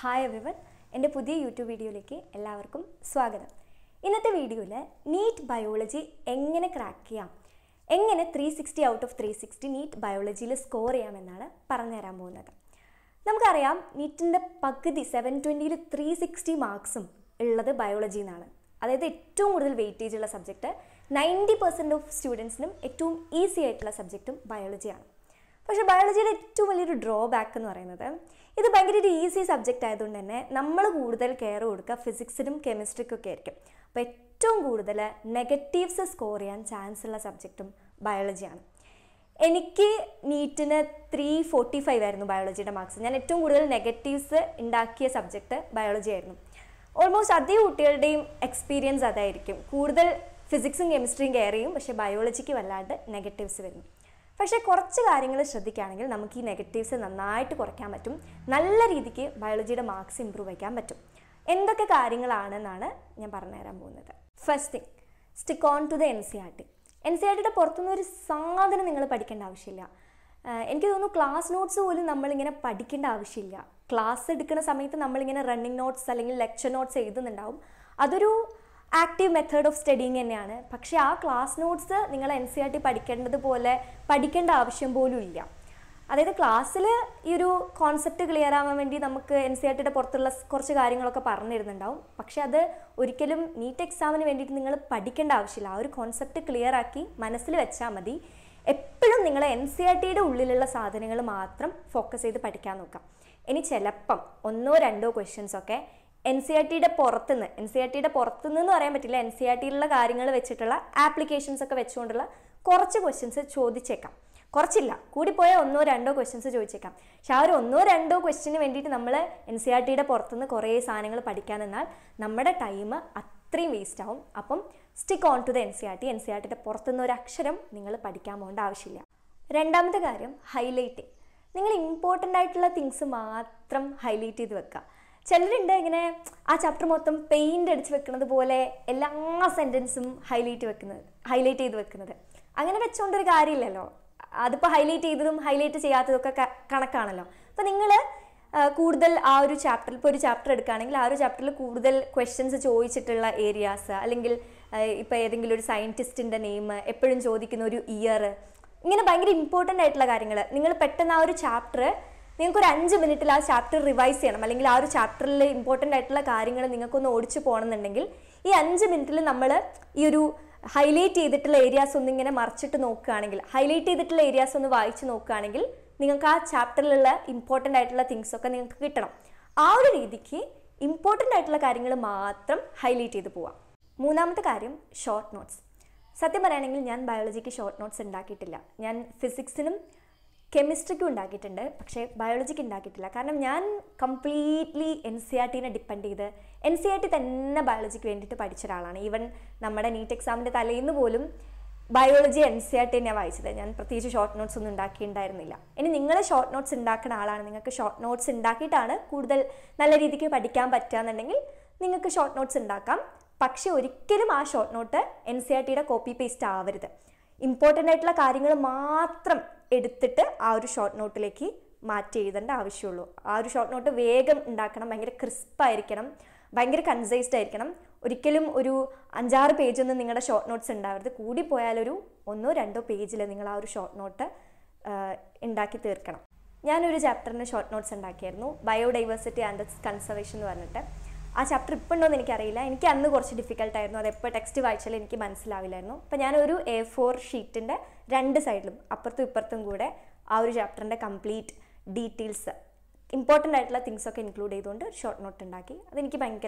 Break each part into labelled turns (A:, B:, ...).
A: Hi everyone എൻ്റെ പുതിയ YouTube വീഡിയോയിലേക്ക് എല്ലാവർക്കും സ്വാഗതം ഇന്നത്തെ വീഡിയോയിൽ നീറ്റ് ബയോളജി എങ്ങനെ ക്രാക്ക് ചെയ്യാം എങ്ങനെ three sixty out of three sixty NEET ബയോളജിയിൽ സ്കോർ ചെയ്യാമെന്നാണ് പറഞ്ഞു തരാൻ പോകുന്നത് നമുക്കറിയാം നീറ്റിൻ്റെ പകുതി സെവൻ ട്വൻറ്റിയിൽ ത്രീ സിക്സ്റ്റി മാർക്സും ഉള്ളത് ബയോളജി എന്നാണ് അതായത് ഏറ്റവും കൂടുതൽ വെയിറ്റേജ് ഉള്ള സബ്ജക്റ്റ് നയൻറ്റി പെർസെൻറ്റ് ഓഫ് സ്റ്റുഡൻസിനും ഏറ്റവും ഈസി ആയിട്ടുള്ള സബ്ജക്റ്റും ബയോളജിയാണ് പക്ഷേ ബയോളജിയുടെ ഏറ്റവും വലിയൊരു ഡ്രോബാക്ക് എന്ന് പറയുന്നത് ഇത് ഭയങ്കര ഒരു ഈസി സബ്ജക്റ്റ് ആയതുകൊണ്ട് തന്നെ നമ്മൾ കൂടുതൽ കെയർ കൊടുക്കുക ഫിസിക്സിനും കെമിസ്ട്രിക്കും ഒക്കെ ആയിരിക്കും അപ്പോൾ ഏറ്റവും കൂടുതൽ നെഗറ്റീവ്സ് സ്കോർ ചെയ്യാൻ ചാൻസ് ഉള്ള സബ്ജക്റ്റും ബയോളജിയാണ് എനിക്ക് നീറ്റിന് ത്രീ ഫോർട്ടി ഫൈവ് ആയിരുന്നു ബയോളജിയുടെ മാർക്സ് ഞാൻ ഏറ്റവും കൂടുതൽ നെഗറ്റീവ്സ് ഉണ്ടാക്കിയ സബ്ജക്റ്റ് ബയോളജി ആയിരുന്നു ഓൾമോസ്റ്റ് അധിക കുട്ടികളുടെയും എക്സ്പീരിയൻസ് അതായിരിക്കും കൂടുതൽ ഫിസിക്സും കെമിസ്ട്രിയും കെയർ ചെയ്യും പക്ഷേ ബയോളജിക്ക് വല്ലാണ്ട് നെഗറ്റീവ്സ് വരുന്നു പക്ഷേ കുറച്ച് കാര്യങ്ങൾ ശ്രദ്ധിക്കുകയാണെങ്കിൽ നമുക്ക് ഈ നെഗറ്റീവ്സ് നന്നായിട്ട് കുറയ്ക്കാൻ പറ്റും നല്ല രീതിക്ക് ബയോളജിയുടെ മാർക്സ് ഇമ്പ്രൂവ് വയ്ക്കാൻ പറ്റും എന്തൊക്കെ കാര്യങ്ങളാണെന്നാണ് ഞാൻ പറഞ്ഞുതരാൻ പോകുന്നത് first thing stick on to the N C R T N C R ടിയുടെ പുറത്തുനിന്ന് ഒരു സാധനം നിങ്ങൾ പഠിക്കേണ്ട ആവശ്യമില്ല ആഹ് എനിക്ക് തോന്നുന്നു ക്ലാസ് നോട്ട്സ് പോലും നമ്മളിങ്ങനെ പഠിക്കേണ്ട ആവശ്യമില്ല ക്ലാസ് എടുക്കുന്ന സമയത്ത് നമ്മളിങ്ങനെ റണ്ണിങ് നോട്ട്സ് അല്ലെങ്കിൽ ലെക്ചർ നോട്ട്സ് എഴുതുന്നുണ്ടാവും അതൊരു ആക്റ്റീവ് മെത്തേഡ് ഓഫ് സ്റ്റഡിങ് തന്നെയാണ് പക്ഷേ ആ ക്ലാസ് നോട്ട്സ് നിങ്ങൾ എൻ സി ആർ ടി പഠിക്കേണ്ടത് പോലെ പഠിക്കേണ്ട ആവശ്യം പോലും ഇല്ല അതായത് ക്ലാസ്സിൽ ഈ ഒരു കോൺസെപ്റ്റ് ക്ലിയർ ആവാൻ വേണ്ടി നമുക്ക് എൻ സി ആർ ടിയുടെ പുറത്തുള്ള സ് കുറച്ച് കാര്യങ്ങളൊക്കെ പറഞ്ഞു തരുന്നുണ്ടാവും പക്ഷെ അത് ഒരിക്കലും നീറ്റ് എക്സാമിന് വേണ്ടിയിട്ട് നിങ്ങൾ പഠിക്കേണ്ട ആവശ്യമില്ല ആ ഒരു കോൺസെപ്റ്റ് ക്ലിയർ ആക്കി മനസ്സിൽ വെച്ചാൽ മതി എപ്പോഴും നിങ്ങൾ എൻ സി ആർ ടിയുടെ ഉള്ളിലുള്ള സാധനങ്ങൾ മാത്രം ഫോക്കസ് ചെയ്ത് പഠിക്കാൻ നോക്കാം ഇനി ചിലപ്പം ഒന്നോ രണ്ടോ ക്വസ്റ്റ്യൻസ് ഒക്കെ എൻ സി ആർ ടിയുടെ പുറത്തുനിന്ന് എൻ സി ആർ ടിയുടെ പുറത്തുനിന്ന് എന്ന് പറയാൻ പറ്റില്ല എൻ സി ആർ ടിയിലുള്ള കാര്യങ്ങൾ വെച്ചിട്ടുള്ള ആപ്ലിക്കേഷൻസ് ഒക്കെ വെച്ചുകൊണ്ടുള്ള കുറച്ച് ക്വസ്റ്റ്യൻസ് ചോദിച്ചേക്കാം കുറച്ചില്ല കൂടിപ്പോയാൽ ഒന്നോ രണ്ടോ ക്വസ്റ്റ്യൻസ് ചോദിച്ചേക്കാം പക്ഷെ ആ ഒരു ഒന്നോ രണ്ടോ ക്വസ്റ്റ്യന് വേണ്ടിയിട്ട് നമ്മൾ എൻ സി ആർ ടിയുടെ പുറത്തുനിന്ന് കുറേ സാധനങ്ങൾ പഠിക്കാൻ നിന്നാൽ നമ്മുടെ ടൈം അത്രയും വേസ്റ്റ് ആവും അപ്പം stick on to the N C R T N C R ടിയുടെ പുറത്തുനിന്ന് ഒരു അക്ഷരം നിങ്ങൾ പഠിക്കാൻ പോകേണ്ട ആവശ്യമില്ല രണ്ടാമത്തെ കാര്യം ഹൈലൈറ്റിംഗ് നിങ്ങൾ ഇമ്പോർട്ടൻ്റ് ആയിട്ടുള്ള തിങ്സ് മാത്രം ഹൈലൈറ്റ് ചെയ്ത് വെക്കുക ചിലരുണ്ട് ഇങ്ങനെ ആ ചാപ്റ്റർ മൊത്തം പെയിൻ്റ് അടിച്ച് വെക്കുന്നത് പോലെ എല്ലാ സെൻറ്റൻസും ഹൈലൈറ്റ് വെക്കുന്നത് ഹൈലൈറ്റ് ചെയ്ത് വെക്കുന്നത് അങ്ങനെ വെച്ചുകൊണ്ടൊരു കാര്യമില്ലല്ലോ അതിപ്പോൾ ഹൈലൈറ്റ് ചെയ്തതും ഹൈലൈറ്റ് ചെയ്യാത്തതും ഒക്കെ ക- കണക്കാണല്ലോ അപ്പോൾ നിങ്ങൾ കൂടുതൽ ആ ഒരു ചാപ്റ്ററിൽ ഇപ്പോൾ ഒരു ചാപ്റ്റർ എടുക്കുകയാണെങ്കിൽ ആ ഒരു ചാപ്റ്ററിൽ കൂടുതൽ ക്വസ്റ്റ്യൻസ് ചോദിച്ചിട്ടുള്ള ഏരിയാസ് അല്ലെങ്കിൽ ഇപ്പോൾ ഏതെങ്കിലും ഒരു സയൻറ്റിസ്റ്റിൻ്റെ നെയിം എപ്പോഴും ചോദിക്കുന്ന ഒരു ഇയർ ഇങ്ങനെ ഭയങ്കര ഇമ്പോർട്ടൻ്റ് ആയിട്ടുള്ള കാര്യങ്ങൾ നിങ്ങൾ പെട്ടെന്ന് ആ ഒരു ചാപ്റ്റർ നിങ്ങൾക്ക് ഒരു അഞ്ച് മിനിറ്റിൽ ആ ചാപ്റ്റർ റിവൈസ് ചെയ്യണം അല്ലെങ്കിൽ ആ ഒരു ചാപ്റ്ററിൽ ഇമ്പോർട്ടൻ്റ് ആയിട്ടുള്ള കാര്യങ്ങൾ നിങ്ങൾക്കൊന്ന് ഓടിച്ചു പോകണമെന്നുണ്ടെങ്കിൽ ഈ അഞ്ച് മിനിറ്റിൽ നമ്മൾ ഈ ഒരു ഹൈലൈറ്റ് ചെയ്തിട്ടുള്ള ഏരിയാസ് ഒന്ന് ഇങ്ങനെ മറിച്ചിട്ട് നോക്കുകയാണെങ്കിൽ ഹൈലൈറ്റ് ചെയ്തിട്ടുള്ള ഏരിയാസ് ഒന്ന് വായിച്ച് നോക്കുകയാണെങ്കിൽ നിങ്ങൾക്ക് ആ ചാപ്റ്ററിലുള്ള ഇമ്പോർട്ടൻ്റ് ആയിട്ടുള്ള തിങ്സ് ഒക്കെ നിങ്ങൾക്ക് കിട്ടണം ആ ഒരു രീതിക്ക് ഇമ്പോർട്ടൻ്റ് ആയിട്ടുള്ള കാര്യങ്ങൾ മാത്രം ഹൈലൈറ്റ് ചെയ്ത് പോവാം മൂന്നാമത്തെ കാര്യം ഷോർട്ട് നോട്ട്സ് സത്യം പറയുകയാണെങ്കിൽ ഞാൻ ബയോളജിക്ക് ഷോർട്ട് നോട്ട്സ് ഉണ്ടാക്കിയിട്ടില്ല ഞാൻ ഫിസിക്സിനും കെമിസ്ട്രിക്കും ഉണ്ടാക്കിയിട്ടുണ്ട് പക്ഷേ ബയോളജിക്ക് ഉണ്ടാക്കിയിട്ടില്ല കാരണം ഞാൻ കംപ്ലീറ്റ്ലി എൻ സി ആർ ടീനെ ഡിപ്പെൻഡ് ചെയ്ത് എൻ സി ആർ ടി തന്നെ ബയോളജിക്ക് വേണ്ടിയിട്ട് പഠിച്ച ഒരാളാണ് ഈവൻ നമ്മുടെ നീറ്റ് എക്സാമിൻ്റെ തലേന്ന് പോലും biology N C R T തന്നെയാണ് വായിച്ചത് ഞാൻ പ്രത്യേകിച്ച് ഷോർട്ട് നോട്ട്സ് ഒന്നും ഉണ്ടാക്കിയിട്ടുണ്ടായിരുന്നില്ല ഇനി നിങ്ങൾ ഷോർട്ട് നോട്ട്സ് ഉണ്ടാക്കുന്ന ആളാണ് നിങ്ങൾക്ക് ഷോർട്ട് നോട്ട്സ് ഉണ്ടാക്കിയിട്ടാണ് കൂടുതൽ നല്ല രീതിക്ക് പഠിക്കാൻ പറ്റുകയെന്നുണ്ടെങ്കിൽ നിങ്ങൾക്ക് ഷോർട്ട് നോട്ട്സ് ഉണ്ടാക്കാം പക്ഷേ ഒരിക്കലും ആ short note N C R ടിയുടെ കോപ്പി പേസ്റ്റ് ആവരുത് ഇമ്പോർട്ടൻ്റ് ആയിട്ടുള്ള കാര്യങ്ങൾ മാത്രം എടുത്തിട്ട് ആ ഒരു ഷോർട്ട് നോട്ടിലേക്ക് മാറ്റി എഴുതേണ്ട ആവശ്യമുള്ളൂ ആ ഒരു ഷോർട്ട് നോട്ട് വേഗം ഉണ്ടാക്കണം ഭയങ്കര ക്രിസ്പായിരിക്കണം ഭയങ്കര കൺസൈസ്ഡ് ആയിരിക്കണം ഒരിക്കലും ഒരു അഞ്ചാറ് പേജൊന്നും നിങ്ങളുടെ ഷോർട്ട് നോട്ട്സ് ഉണ്ടാവരുത് കൂടിപ്പോയാലൊരു ഒന്നോ രണ്ടോ പേജിൽ നിങ്ങൾ ആ ഒരു ഷോർട്ട് നോട്ട് ഉണ്ടാക്കി തീർക്കണം ഞാനൊരു ചാപ്റ്ററിന് ഷോർട്ട് നോട്ട്സ് ഉണ്ടാക്കിയായിരുന്നു ബയോഡൈവേഴ്സിറ്റി ആൻഡ് ഇറ്റ്സ് കൺസർവേഷൻ എന്ന് പറഞ്ഞിട്ട് ആ ചാപ്റ്റർ ഇപ്പോൾ ഉണ്ടോയെന്ന് എനിക്കറിയില്ല എനിക്ക് അന്ന് കുറച്ച് ഡിഫിക്കൽട്ട് ആയിരുന്നു അത് എപ്പോൾ ടെക്സ്റ്റ് വായിച്ചാലും എനിക്ക് മനസ്സിലാവില്ലായിരുന്നു അപ്പോൾ ഞാൻ ഒരു എ ഫോർ ഷീറ്റിൻ്റെ രണ്ട് സൈഡിലും അപ്പുറത്തും ഇപ്പുറത്തും കൂടെ ആ ഒരു ചാപ്റ്ററിൻ്റെ കംപ്ലീറ്റ് ഡീറ്റെയിൽസ് ഇമ്പോർട്ടൻ്റ് ആയിട്ടുള്ള തിങ്സ് ഒക്കെ ഇൻക്ലൂഡ് ചെയ്തുകൊണ്ട് ഷോർട്ട് നോട്ട് ഉണ്ടാക്കി അതെനിക്ക് ഭയങ്കര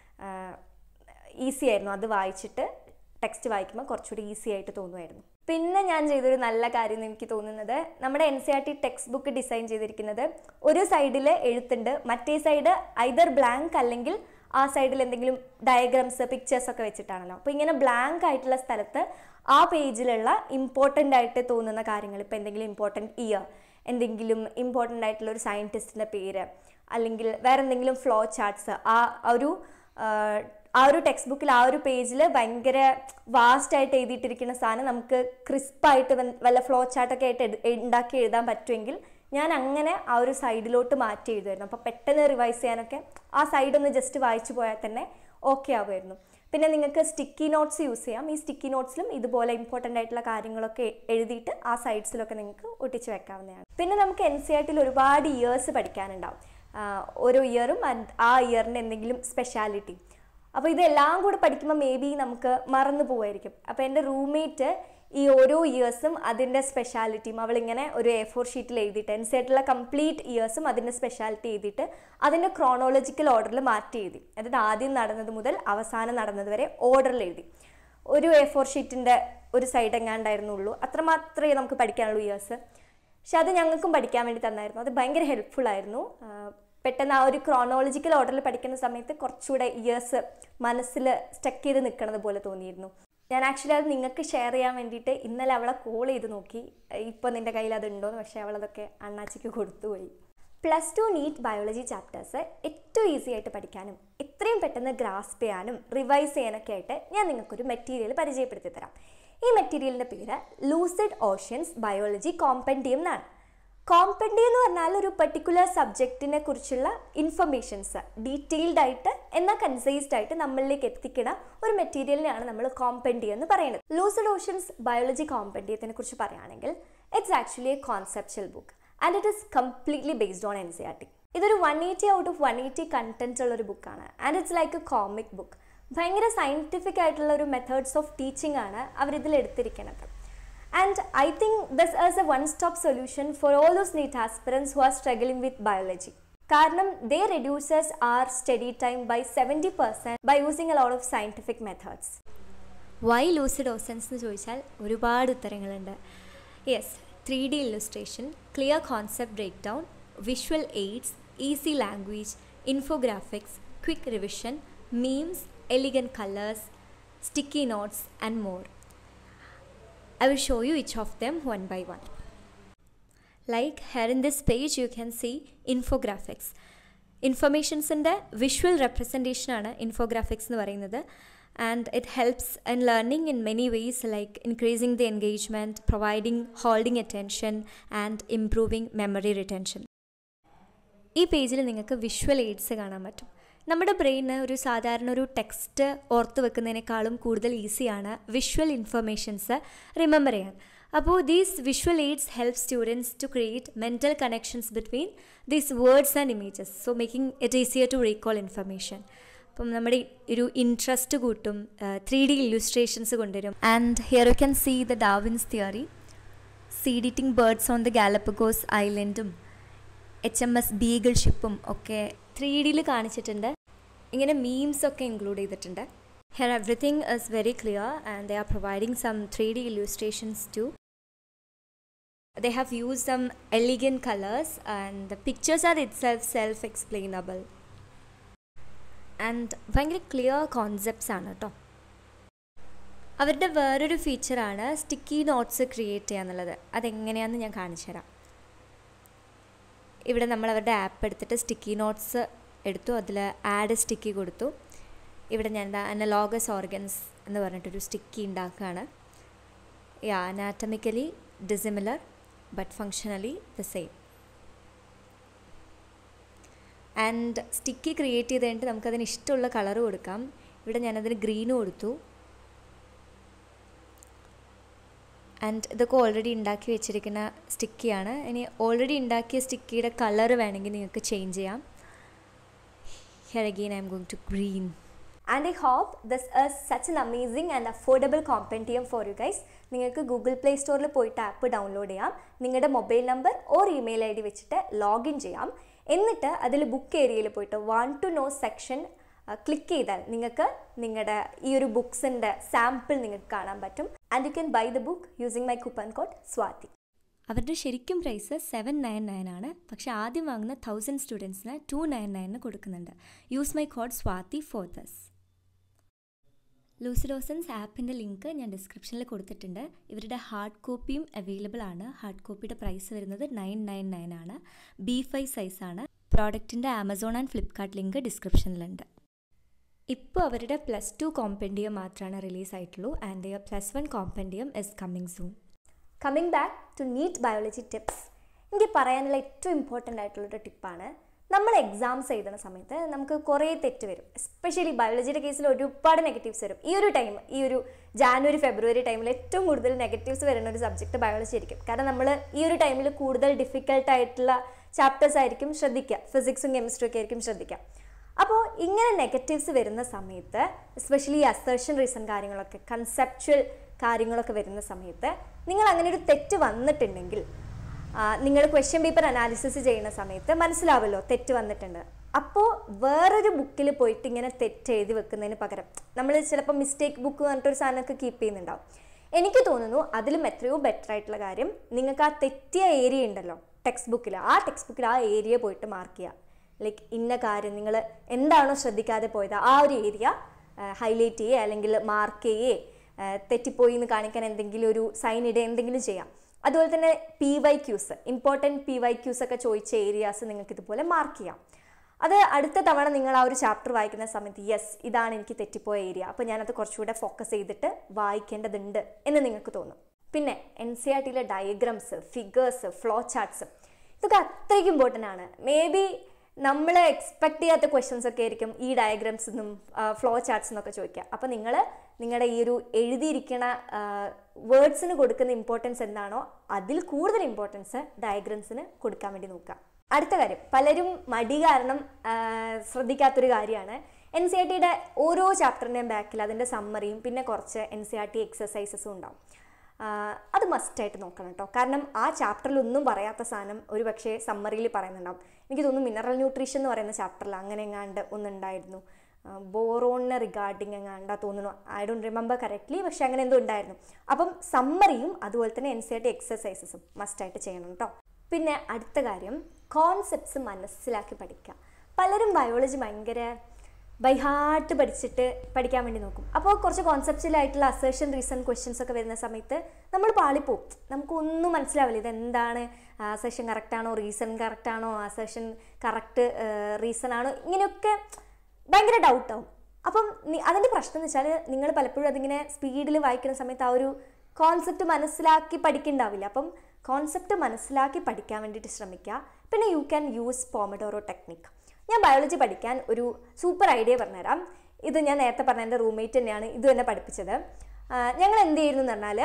A: ഈസി ആയിരുന്നു അത് വായിച്ചിട്ട് ടെക്സ്റ്റ് വായിക്കുമ്പോൾ കുറച്ചുകൂടി ഈസി ആയിട്ട് തോന്നുമായിരുന്നു പിന്നെ ഞാൻ ചെയ്തൊരു നല്ല കാര്യം എന്ന് എനിക്ക് തോന്നുന്നത് നമ്മുടെ N C R T text book design ചെയ്തിരിക്കുന്നത് ഒരു സൈഡിൽ എഴുത്തുണ്ട് മറ്റേ സൈഡ് ഐദർ ബ്ലാങ്ക് അല്ലെങ്കിൽ ആ സൈഡിൽ എന്തെങ്കിലും ഡയഗ്രാംസ് പിക്ചേഴ്സ് ഒക്കെ വെച്ചിട്ടാണല്ലോ അപ്പോൾ ഇങ്ങനെ ബ്ലാങ്ക് ആയിട്ടുള്ള സ്ഥലത്ത് ആ പേജിലുള്ള ഇമ്പോർട്ടൻ്റ് ആയിട്ട് തോന്നുന്ന കാര്യങ്ങൾ ഇപ്പോൾ എന്തെങ്കിലും ഇമ്പോർട്ടൻ്റ് ഇയർ എന്തെങ്കിലും ഇമ്പോർട്ടൻ്റ് ആയിട്ടുള്ള ഒരു സയൻറ്റിസ്റ്റിൻ്റെ പേര് അല്ലെങ്കിൽ വേറെ എന്തെങ്കിലും ഫ്ലോ ചാർട്ട്സ് ആ ഒരു ആ, ആ ഒരു ടെക്സ്റ്റ് ബുക്കിൽ ആ ഒരു പേജിൽ ഭയങ്കര വാസ്റ്റ് ആയിട്ട് എഴുതിയിട്ടിരിക്കുന്ന സാധനം നമുക്ക് ക്രിസ്പായിട്ട് വല്ല ഫ്ലോ ചാർട്ടൊക്കെ ആയിട്ട് എട്- ഉണ്ടാക്കി എഴുതാൻ പറ്റുമെങ്കിൽ ഞാൻ അങ്ങനെ ആ ഒരു സൈഡിലോട്ട് മാറ്റി എഴുതുമായിരുന്നു അപ്പോൾ പെട്ടെന്ന് റിവൈസ് ചെയ്യാനൊക്കെ ആ സൈഡ് ഒന്ന് ജസ്റ്റ് വായിച്ചു പോയാൽ തന്നെ ഓക്കെ ആവുമായിരുന്നു പിന്നെ നിങ്ങൾക്ക് സ്റ്റിക്കി നോട്ട്സ് യൂസ് ചെയ്യാം ഈ സ്റ്റിക്കി നോട്ട്സിലും ഇതുപോലെ ഇമ്പോർട്ടൻ്റ് ആയിട്ടുള്ള കാര്യങ്ങളൊക്കെ എഴുതിയിട്ട് ആ സൈഡ്സിലൊക്കെ നിങ്ങൾക്ക് ഒട്ടിച്ച് വെക്കാവുന്നതാണ് പിന്നെ നമുക്ക് എൻ സി ആർ ടിയിൽ ഒരുപാട് ഇയേഴ്സ് പഠിക്കാനുണ്ടാവും ആഹ് ഓരോ ഇയറും ആ ഇയറിൻ്റെ എന്തെങ്കിലും സ്പെഷ്യാലിറ്റി അപ്പോൾ ഇതെല്ലാം കൂടെ പഠിക്കുമ്പോൾ മേ ബി നമുക്ക് മറന്നു പോവായിരിക്കും അപ്പോൾ എൻ്റെ റൂംമേറ്റ് ഈ ഓരോ ഇയേഴ്സും അതിൻ്റെ സ്പെഷ്യാലിറ്റിയും അവളിങ്ങനെ ഒരു എ ഫോർ ഷീറ്റിൽ എഴുതിയിട്ട് എൻ സെറ്റുള്ള കംപ്ലീറ്റ് ഇയേഴ്സും അതിൻ്റെ സ്പെഷ്യാലിറ്റി എഴുതിയിട്ട് അതിൻ്റെ ക്രോണോളജിക്കൽ ഓർഡറിൽ മാറ്റി എഴുതി അതായത് ആദ്യം നടന്നത് മുതൽ അവസാനം നടന്നത് വരെ ഓർഡറിൽ എഴുതി ഒരു എ ഫോർ ഷീറ്റിൻ്റെ ഒരു സൈഡ് എങ്ങാണ്ടായിരുന്നുള്ളൂ അത്രമാത്രമേ നമുക്ക് പഠിക്കാനുള്ളൂ ഇയേഴ്സ് പക്ഷെ അത് ഞങ്ങൾക്കും പഠിക്കാൻ വേണ്ടി തന്നായിരുന്നു അത് ഭയങ്കര ഹെൽപ്ഫുൾ ആയിരുന്നു ആ, പെട്ടെന്ന് ആ ഒരു ക്രോണോളജിക്കൽ ഓർഡറിൽ പഠിക്കുന്ന സമയത്ത് കുറച്ചുകൂടെ ഇയേഴ്സ് മനസ്സിൽ സ്റ്റക്ക് ചെയ്ത് നിൽക്കണത് പോലെ തോന്നിയിരുന്നു ഞാൻ ആക്ച്വലി അത് നിങ്ങൾക്ക് ഷെയർ ചെയ്യാൻ വേണ്ടിയിട്ട് ഇന്നലെ അവളെ കോൾ ചെയ്ത് നോക്കി ഇപ്പോൾ നിൻ്റെ കയ്യിൽ അതുണ്ടോയെന്ന് പക്ഷേ അവളതൊക്കെ അണ്ണാച്ചിക്ക് കൊടുത്തുപോയി plus two NEET biology chapters ഏറ്റവും ഈസി ആയിട്ട് പഠിക്കാനും എത്രയും പെട്ടെന്ന് ഗ്രാസ്പ് ചെയ്യാനും റിവൈസ് ചെയ്യാനൊക്കെ ആയിട്ട് ഞാൻ നിങ്ങൾക്കൊരു മെറ്റീരിയൽ പരിചയപ്പെടുത്തി തരാം ഈ മെറ്റീരിയലിൻ്റെ പേര് ലൂസിഡ് ഓഷ്യൻസ് ബയോളജി കോമ്പൻഡിയം എന്നാണ് കോമ്പൻഡിയം എന്ന് പറഞ്ഞാൽ ഒരു പെർട്ടിക്കുലർ സബ്ജക്റ്റിനെ കുറിച്ചുള്ള ഇൻഫർമേഷൻസ് ഡീറ്റെയിൽഡ് ആയിട്ട് എന്നാൽ കൺസൈസ്ഡ് ആയിട്ട് നമ്മളിലേക്ക് എത്തിക്കുന്ന ഒരു മെറ്റീരിയലിനെയാണ് നമ്മൾ കോമ്പൻഡിയം എന്ന് പറയുന്നത് ലൂസിഡ് ഓഷ്യൻസ് ബയോളജി കോമ്പൻഡിയത്തിനെ കുറിച്ച് പറയുകയാണെങ്കിൽ it's actually a conceptual book and it is completely based on N C R T ഇതൊരു one eighty out of one eighty content ഉള്ള ഒരു ബുക്കാണ് and it's like a comic book ഭയങ്കര scientific ആയിട്ടുള്ള ഒരു മെത്തേഡ്സ് ഓഫ് ടീച്ചിങ് ആണ് അവരിതിൽ എടുത്തിരിക്കുന്നത് and I think this as a one stop solution for all those NEET aspirants who are struggling with biology കാരണം they reduces our study time by seventy percent by using a lot of scientific methods why lucid oceans എന്ന് ചോദിച്ചാൽ ഒരുപാട് ഉത്തരങ്ങളുണ്ട് yes three D illustration clear concept break down visual aids easy language infographics quick revision memes elegant colours sticky notes and more I will show you each of them one by one. Like here in this page, you can see infographics. ഇൻഫർമേഷൻസിൻ്റെ visual representation ആണ് infographics എന്ന് പറയുന്നത് and it helps in learning in many ways like increasing the engagement providing holding attention and improving memory retention ഈ പേജിൽ നിങ്ങൾക്ക് visual AIDS കാണാൻ പറ്റും നമ്മുടെ ബ്രെയിന് ഒരു സാധാരണ ഒരു ടെക്സ്റ്റ് ഓർത്ത് വെക്കുന്നതിനേക്കാളും കൂടുതൽ ഈസിയാണ് വിഷ്വൽ ഇൻഫർമേഷൻസ് റിമെമ്പർ ചെയ്യാൻ അപ്പോൾ these visual aids help students to create mental connections between these words and images so making it easier to recall information അപ്പം നമ്മുടെ ഒരു ഇൻട്രസ്റ്റ് കൂട്ടും ത്രീ ഡി ഇല്ലുസ്ട്രേഷൻസ് കൊണ്ടുവരും and here you can see the Darwin's theory seed eating birds on the Galapagos ഐലൻഡും H M S Beagle ഷിപ്പും ഒക്കെ three ഡിയിൽ കാണിച്ചിട്ടുണ്ട് ഇങ്ങനെ മീംസ് ഒക്കെ ഇൻക്ലൂഡ് ചെയ്തിട്ടുണ്ട് here everything is very clear and they are providing some three D illustrations to they have used some elegant colors and the pictures are itself self explainable and ഭയങ്കര clear concepts ആണ് കേട്ടോ അവരുടെ വേറൊരു ഫീച്ചറാണ് sticky notes create ചെയ്യുക എന്നുള്ളത് അതെങ്ങനെയാണെന്ന് ഞാൻ കാണിച്ചു തരാം ഇവിടെ നമ്മൾ അവരുടെ ആപ്പ് എടുത്തിട്ട് സ്റ്റിക്കി നോട്ട്സ് എടുത്തു അതിൽ ആഡ് സ്റ്റിക്കി കൊടുത്തു ഇവിടെ ഞാൻ എന്താ അനലോഗസ് ഓർഗൻസ് എന്ന് പറഞ്ഞിട്ടൊരു സ്റ്റിക്കി ഉണ്ടാക്കുകയാണ് yeah anatomically dissimilar but functionally the same and sticky create ചെയ്ത് കഴിഞ്ഞിട്ട് നമുക്കതിന് ഇഷ്ടമുള്ള കളർ കൊടുക്കാം ഇവിടെ ഞാനതിന് ഗ്രീന് കൊടുത്തു ആൻഡ് ഇതൊക്കെ ഓൾറെഡി ഉണ്ടാക്കി വെച്ചിരിക്കുന്ന സ്റ്റിക്കിയാണ് ഇനി ഓൾറെഡി ഉണ്ടാക്കിയ സ്റ്റിക്കിയുടെ കളർ വേണമെങ്കിൽ നിങ്ങൾക്ക് ചേഞ്ച് ചെയ്യാം here again I'm going to green and I hope this is such an amazing and affordable compendium for you guys നിങ്ങൾക്ക് ഗൂഗിൾ പ്ലേ സ്റ്റോറിൽ പോയിട്ട് ആപ്പ് ഡൗൺലോഡ് ചെയ്യാം നിങ്ങളുടെ mobile number or email I D വെച്ചിട്ട് login ചെയ്യാം എന്നിട്ട് അതിൽ book ഏരിയയിൽ പോയിട്ട് one two no section click ചെയ്താൽ നിങ്ങൾക്ക് നിങ്ങളുടെ ഈ ഒരു ബുക്സിൻ്റെ സാമ്പിൾ നിങ്ങൾക്ക് കാണാൻ പറ്റും and you can buy the book using my coupon code Swathi അവരുടെ ശരിക്കും പ്രൈസ് സെവൻ നയൻ നയൻ ആണ് പക്ഷെ ആദ്യം വാങ്ങുന്ന തൗസൻഡ് സ്റ്റുഡൻസിന് ടു നയൻ നയനിന് കൊടുക്കുന്നുണ്ട് use my code Swathi for this lucid oceans ആപ്പിൻ്റെ ലിങ്ക് ഞാൻ ഡിസ്ക്രിപ്ഷനിൽ കൊടുത്തിട്ടുണ്ട് ഇവരുടെ ഹാർഡ് കോപ്പിയും അവൈലബിൾ ആണ് ഹാർഡ് കോപ്പിയുടെ പ്രൈസ് വരുന്നത് നയൻ നയൻ നയൻ ആണ് ബി ഫൈവ് സൈസാണ് പ്രോഡക്റ്റിൻ്റെ ആമസോൺ ആൻഡ് ഫ്ലിപ്കാർട്ട് ലിങ്ക് ഡിസ്ക്രിപ്ഷനിലുണ്ട് ഇപ്പോൾ അവരുടെ പ്ലസ് ടു കോമ്പൻഡിയം മാത്രമാണ് റിലീസ് ആയിട്ടുള്ളൂ and their plus one compendium is coming soon coming back to NEET biology tips എനിക്ക് പറയാനുള്ള ഏറ്റവും ഇമ്പോർട്ടൻ്റ് ആയിട്ടുള്ളൊരു ടിപ്പാണ് നമ്മൾ എക്സാംസ് എഴുതുന്ന സമയത്ത് നമുക്ക് കുറേ തെറ്റ് വരും എസ്പെഷ്യലി ബയോളജിയുടെ കേസിൽ ഒരുപാട് നെഗറ്റീവ്സ് വരും ഈ ഒരു ടൈം ഈ ഒരു ജാനുവരി ഫെബ്രുവരി ടൈമിൽ ഏറ്റവും കൂടുതൽ നെഗറ്റീവ്സ് വരുന്ന ഒരു സബ്ജക്റ്റ് ബയോളജി ആയിരിക്കും കാരണം നമ്മൾ ഈ ഒരു ടൈമിൽ കൂടുതൽ ഡിഫിക്കൽട്ട് ആയിട്ടുള്ള ചാപ്റ്റേഴ്സ് ആയിരിക്കും ശ്രദ്ധിക്കുക ഫിസിക്സും കെമിസ്ട്രിയും ഒക്കെ ആയിരിക്കും ശ്രദ്ധിക്കുക അപ്പോൾ ഇങ്ങനെ നെഗറ്റീവ്സ് വരുന്ന സമയത്ത് എസ്പെഷ്യലി അസേർഷൻ റീസൺ കാര്യങ്ങളൊക്കെ കൺസെപ്ച്വൽ കാര്യങ്ങളൊക്കെ വരുന്ന സമയത്ത് നിങ്ങൾ അങ്ങനെ ഒരു തെറ്റ് വന്നിട്ടുണ്ടെങ്കിൽ നിങ്ങൾ ക്വസ്റ്റ്യൻ പേപ്പർ അനാലിസിസ് ചെയ്യുന്ന സമയത്ത് മനസ്സിലാവുമല്ലോ തെറ്റ് വന്നിട്ടുണ്ട് അപ്പോൾ വേറൊരു ബുക്കിൽ പോയിട്ട് ഇങ്ങനെ തെറ്റ് എഴുതി വെക്കുന്നതിന് പകരം നമ്മൾ ചിലപ്പോൾ മിസ്റ്റേക്ക് ബുക്ക് പറഞ്ഞിട്ടൊരു സാധനമൊക്കെ കീപ്പ് ചെയ്യുന്നുണ്ടാവും എനിക്ക് തോന്നുന്നു അതിലും എത്രയോ ബെറ്റർ ആയിട്ടുള്ള കാര്യം നിങ്ങൾക്ക് ആ തെറ്റിയ ഏരിയ ഉണ്ടല്ലോ ടെക്സ്റ്റ് ബുക്കിൽ ആ ടെക്സ്റ്റ് ബുക്കിൽ ആ ഏരിയ പോയിട്ട് മാർക്ക് ചെയ്യുക ലൈക്ക് ഇന്ന കാര്യം നിങ്ങൾ എന്താണോ ശ്രദ്ധിക്കാതെ പോയത് ആ ഒരു ഏരിയ ഹൈലൈറ്റ് ചെയ്യുക അല്ലെങ്കിൽ മാർക്ക് ചെയ്യുക തെറ്റിപ്പോയി എന്ന് കാണിക്കാൻ എന്തെങ്കിലും ഒരു സൈൻ ഇടുക എന്തെങ്കിലും ചെയ്യാം അതുപോലെ തന്നെ P Y Qs important P Y Qs ഒക്കെ ചോദിച്ച ഏരിയാസ് നിങ്ങൾക്ക് ഇതുപോലെ മാർക്ക് ചെയ്യാം അത് അടുത്ത തവണ നിങ്ങൾ ആ ഒരു ചാപ്റ്റർ വായിക്കുന്ന സമയത്ത് യെസ് ഇതാണ് എനിക്ക് തെറ്റിപ്പോയ ഏരിയ അപ്പോൾ ഞാനത് കുറച്ചുകൂടെ ഫോക്കസ് ചെയ്തിട്ട് വായിക്കേണ്ടതുണ്ട് എന്ന് നിങ്ങൾക്ക് തോന്നും പിന്നെ എൻ സി ആർ ടിയിലെ ഡയഗ്രംസ് ഫിഗേഴ്സ് ഫ്ലോ ചാർട്ട്സ് ഇതൊക്കെ അത്രയ്ക്ക് ഇമ്പോർട്ടൻ്റ് ആണ് മേ ബി നമ്മൾ എക്സ്പെക്ട് ചെയ്യാത്ത ക്വസ്റ്റ്യൻസ് ഒക്കെ ആയിരിക്കും ഈ ഡയഗ്രാംസ് നിന്നും ഫ്ലോ ചാർട്ട്സ് എന്നൊക്കെ ചോദിക്കുക അപ്പോൾ നിങ്ങൾ നിങ്ങളുടെ ഈ ഒരു എഴുതിയിരിക്കുന്ന വേർഡ്സിന് കൊടുക്കുന്ന ഇമ്പോർട്ടൻസ് എന്താണോ അതിൽ കൂടുതൽ ഇമ്പോർട്ടൻസ് ഡയഗ്രാംസിന് കൊടുക്കാൻ വേണ്ടി നോക്കുക അടുത്ത കാര്യം പലരും മടി കാരണം ആ, ശ്രദ്ധിക്കാത്തൊരു കാര്യമാണ് എൻ സി ആർ ടിയുടെ ഓരോ ചാപ്റ്ററിൻ്റെയും ബാക്കിൽ അതിൻ്റെ സമ്മറിയും പിന്നെ കുറച്ച് എൻ സി ആർ ടി എക്സസൈസസും ഉണ്ടാവും ആ, അത് മസ്റ്റായിട്ട് നോക്കണം കേട്ടോ കാരണം ആ ചാപ്റ്ററിൽ ഒന്നും പറയാത്ത സാധനം ഒരു പക്ഷേ സമ്മറിയിൽ പറയുന്നുണ്ടാവും എനിക്ക് തോന്നുന്നു മിനറൽ ന്യൂട്രീഷൻ എന്ന് പറയുന്ന ചാപ്റ്ററിൽ അങ്ങനെ എങ്ങാണ്ട് ഒന്നുണ്ടായിരുന്നു ബോറോണിനെ റിഗാർഡിങ് എങ്ങാണ്ടാ തോന്നുന്നു ഐ ഡോണ്ട് റിമെമ്പർ കറക്റ്റ്ലി പക്ഷെ അങ്ങനെ എന്തോ ഉണ്ടായിരുന്നു അപ്പം സമ്മറിയും അതുപോലെ തന്നെ എൻ സി ആർ ടി എക്സസൈസസും മസ്റ്റായിട്ട് ചെയ്യണം കേട്ടോ പിന്നെ അടുത്ത കാര്യം കോൺസെപ്റ്റ്സ് മനസ്സിലാക്കി പഠിക്കുക പലരും ബയോളജി ഭയങ്കര ബൈഹാർട്ട് പഠിച്ചിട്ട് പഠിക്കാൻ വേണ്ടി നോക്കും അപ്പോൾ കുറച്ച് കോൺസെപ്റ്റ്സിലായിട്ടുള്ള അസേഷൻ റീസൺ ക്വസ്റ്റ്യൻസ് ഒക്കെ വരുന്ന സമയത്ത് നമ്മൾ പാളിപ്പോവും നമുക്കൊന്നും മനസ്സിലാവില്ല ഇതെന്താണ് അസേഷൻ കറക്റ്റാണോ റീസൺ കറക്റ്റാണോ അസേഷൻ കറക്റ്റ് റീസൺ ആണോ ഇങ്ങനെയൊക്കെ ഭയങ്കര ഡൗട്ടാവും അപ്പം നി- അതിൻ്റെ പ്രശ്നം എന്ന് വെച്ചാൽ നിങ്ങൾ പലപ്പോഴും അതിങ്ങനെ സ്പീഡിൽ വായിക്കുന്ന സമയത്ത് ആ ഒരു കോൺസെപ്റ്റ് മനസ്സിലാക്കി പഠിക്കുന്നുണ്ടാവില്ല അപ്പം കോൺസെപ്റ്റ് മനസ്സിലാക്കി പഠിക്കാൻ വേണ്ടിയിട്ട് ശ്രമിക്കുക പിന്നെ you can use Pomodoro technique ഞാൻ ബയോളജി പഠിക്കാൻ ഒരു സൂപ്പർ ഐഡിയ പറഞ്ഞുതരാം ഇത് ഞാൻ നേരത്തെ പറഞ്ഞ എൻ്റെ റൂംമേറ്റ് തന്നെയാണ് ഇത് തന്നെ പഠിപ്പിച്ചത് ആ, ഞങ്ങൾ എന്ത് ചെയ്യുന്നു എന്ന് പറഞ്ഞാൽ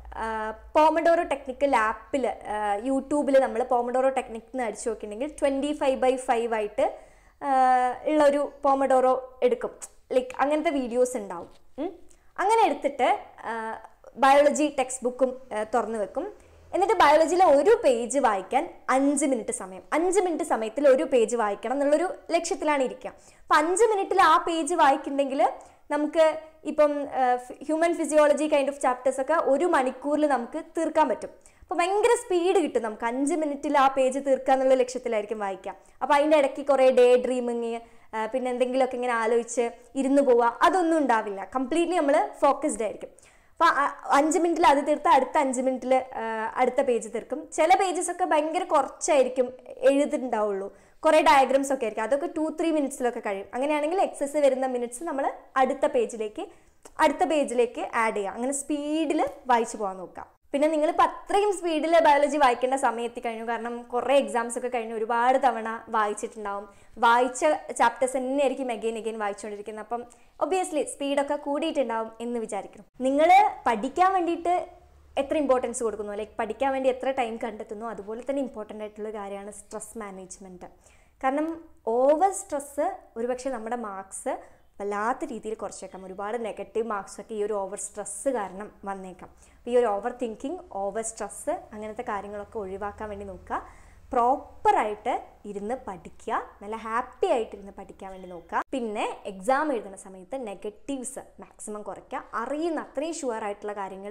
A: പോമഡോറോ ടെക്നിക്ക് ലാപ്പിൽ യൂട്യൂബിൽ നമ്മൾ പോമഡോറോ ടെക്നിക് എന്ന് അടിച്ചു നോക്കിയിട്ടുണ്ടെങ്കിൽ ട്വൻറ്റി ഫൈവ് ബൈ ഫൈവ് ആയിട്ട് ആഹ് ഉള്ളൊരു പോമഡോറോ എടുക്കും ലൈക്ക് അങ്ങനത്തെ വീഡിയോസ് ഉണ്ടാവും ഉം. അങ്ങനെ എടുത്തിട്ട് ബയോളജി ടെക്സ്റ്റ് ബുക്കും തുറന്നു വെക്കും എന്നിട്ട് ബയോളജിയിലെ ഒരു പേജ് വായിക്കാൻ അഞ്ച് മിനിറ്റ് സമയം അഞ്ച് മിനിറ്റ് സമയത്തിൽ ഒരു പേജ് വായിക്കണം എന്നുള്ളൊരു ലക്ഷ്യത്തിലാണ് ഇരിക്കുക അപ്പം അഞ്ച് മിനിറ്റിൽ ആ പേജ് വായിക്കുന്നുണ്ടെങ്കിൽ നമുക്ക് ഇപ്പം human physiology kind of chapters ഒക്കെ ഒരു മണിക്കൂറിൽ നമുക്ക് തീർക്കാൻ പറ്റും അപ്പോൾ ഭയങ്കര സ്പീഡ് കിട്ടും നമുക്ക് അഞ്ച് മിനിറ്റിൽ ആ പേജ് തീർക്കുക എന്നുള്ള ലക്ഷ്യത്തിലായിരിക്കും വായിക്കുക അപ്പോൾ അതിൻ്റെ ഇടയ്ക്ക് കുറേ ഡേ ഡ്രീമിങ് പിന്നെ എന്തെങ്കിലുമൊക്കെ ഇങ്ങനെ ആലോചിച്ച് ഇരുന്ന് പോവുക അതൊന്നും ഉണ്ടാവില്ല കംപ്ലീറ്റ്ലി നമ്മൾ ഫോക്കസ്ഡ് ആയിരിക്കും അപ്പോൾ അഞ്ച് മിനിറ്റിൽ അത് തീർത്ത് അടുത്ത അഞ്ച് മിനിറ്റിൽ അടുത്ത പേജ് തീർക്കും ചില പേജസ് ഒക്കെ ഭയങ്കര കുറച്ചായിരിക്കും എഴുതുന്നുണ്ടാവുള്ളൂ കുറേ ഡയഗ്രാംസ് ഒക്കെ ആയിരിക്കും അതൊക്കെ ടു ത്രീ മിനിറ്റ്സിലൊക്കെ കഴിയും അങ്ങനെയാണെങ്കിൽ എക്സസ് വരുന്ന മിനിറ്റ്സ് നമ്മൾ അടുത്ത പേജിലേക്ക് അടുത്ത പേജിലേക്ക് ആഡ് ചെയ്യുക അങ്ങനെ സ്പീഡിൽ വായിച്ചു പോകാൻ നോക്കാം പിന്നെ നിങ്ങളിപ്പോൾ അത്രയും സ്പീഡിൽ ബയോളജി വായിക്കേണ്ട സമയത്തി കഴിഞ്ഞു കാരണം കുറേ എക്സാംസ് ഒക്കെ കഴിഞ്ഞ് ഒരുപാട് തവണ വായിച്ചിട്ടുണ്ടാവും വായിച്ച ചാപ്റ്റേഴ്സ് തന്നെ ആയിരിക്കും അഗെയിൻ അഗെയിൻ വായിച്ചുകൊണ്ടിരിക്കുന്നത് അപ്പം ഒബിയസ്ലി സ്പീഡൊക്കെ കൂടിയിട്ടുണ്ടാവും എന്ന് വിചാരിക്കുന്നു നിങ്ങൾ പഠിക്കാൻ വേണ്ടിയിട്ട് എത്ര ഇമ്പോർട്ടൻസ് കൊടുക്കുന്നു ലൈക്ക് പഠിക്കാൻ വേണ്ടി എത്ര ടൈം കണ്ടെത്തുന്നു അതുപോലെ തന്നെ ഇമ്പോർട്ടൻ്റ് ആയിട്ടുള്ള കാര്യമാണ് സ്ട്രെസ് മാനേജ്മെൻറ്റ് കാരണം ഓവർ സ്ട്രെസ്സ് ഒരുപക്ഷെ നമ്മുടെ മാർക്സ് വല്ലാത്ത രീതിയിൽ കുറച്ചേക്കാം ഒരുപാട് നെഗറ്റീവ് മാർക്സ് ഒക്കെ ഈ ഒരു ഓവർ സ്ട്രെസ്സ് കാരണം വന്നേക്കാം അപ്പോൾ ഈ ഒരു ഓവർ തിങ്കിങ് ഓവർ സ്ട്രെസ്സ് അങ്ങനത്തെ കാര്യങ്ങളൊക്കെ ഒഴിവാക്കാൻ വേണ്ടി നോക്കുക പ്രോപ്പറായിട്ട് ഇരുന്ന് പഠിക്കുക നല്ല ഹാപ്പി ആയിട്ട് ഇരുന്ന് പഠിക്കാൻ വേണ്ടി നോക്കുക പിന്നെ എക്സാം എഴുതുന്ന സമയത്ത് നെഗറ്റീവ്സ് മാക്സിമം കുറയ്ക്കുക അറിയുന്ന അത്രയും ഷുവർ ആയിട്ടുള്ള കാര്യങ്ങൾ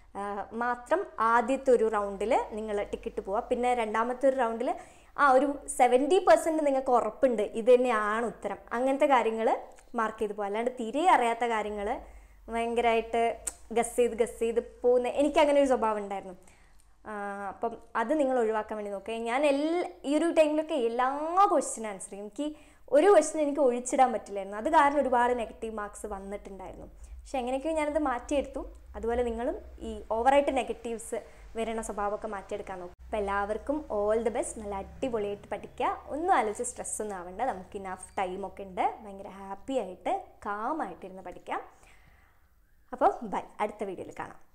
A: മാത്രം ആദ്യത്തെ ഒരു റൗണ്ടിൽ നിങ്ങൾ ടിക്കറ്റ് പോവുക പിന്നെ രണ്ടാമത്തെ ഒരു റൗണ്ടിൽ ആ ഒരു സെവൻറ്റി പെർസെൻറ്റ് നിങ്ങൾക്ക് ഉറപ്പുണ്ട് ഇത് തന്നെയാണ് ഉത്തരം അങ്ങനത്തെ കാര്യങ്ങൾ മാർക്ക് ചെയ്ത് പോകുക അല്ലാണ്ട് തീരെ അറിയാത്ത കാര്യങ്ങൾ ഭയങ്കരമായിട്ട് ഗസ് ചെയ്ത് ഗസ് ചെയ്ത് പോകുന്ന എനിക്ക് അങ്ങനെ ഒരു സ്വഭാവം ഉണ്ടായിരുന്നു ആ, അപ്പം അത് നിങ്ങൾ ഒഴിവാക്കാൻ വേണ്ടി നോക്കുക ഞാൻ എല്ലാ ഈ ഒരു ടൈമിലൊക്കെ എല്ലാ ക്വസ്റ്റിനും ആൻസർ ചെയ്യും എനിക്ക് ഒരു ക്വസ്റ്റ്യൻ എനിക്ക് ഒഴിച്ചിടാൻ പറ്റില്ലായിരുന്നു അത് കാരണം ഒരുപാട് നെഗറ്റീവ് മാർക്സ് വന്നിട്ടുണ്ടായിരുന്നു പക്ഷെ എങ്ങനെയൊക്കെയോ ഞാനത് മാറ്റിയെടുത്തു അതുപോലെ നിങ്ങളും ഈ ഓവറായിട്ട് നെഗറ്റീവ്സ് വരണ സ്വഭാവമൊക്കെ മാറ്റിയെടുക്കാൻ നോക്കും അപ്പോൾ എല്ലാവർക്കും ഓൾ ദി ബെസ്റ്റ് നല്ല അടിപൊളിയായിട്ട് പഠിക്കുക ഒന്നും ആലോചിച്ച് സ്ട്രെസ് ഒന്നും ആവണ്ട നമുക്ക് ഇനഫ് ടൈമൊക്കെ ഉണ്ട് ഭയങ്കര ഹാപ്പി ആയിട്ട് കാമായിട്ടിരുന്ന് പഠിക്കാം അപ്പോൾ ബൈ അടുത്ത വീഡിയോയിൽ കാണാം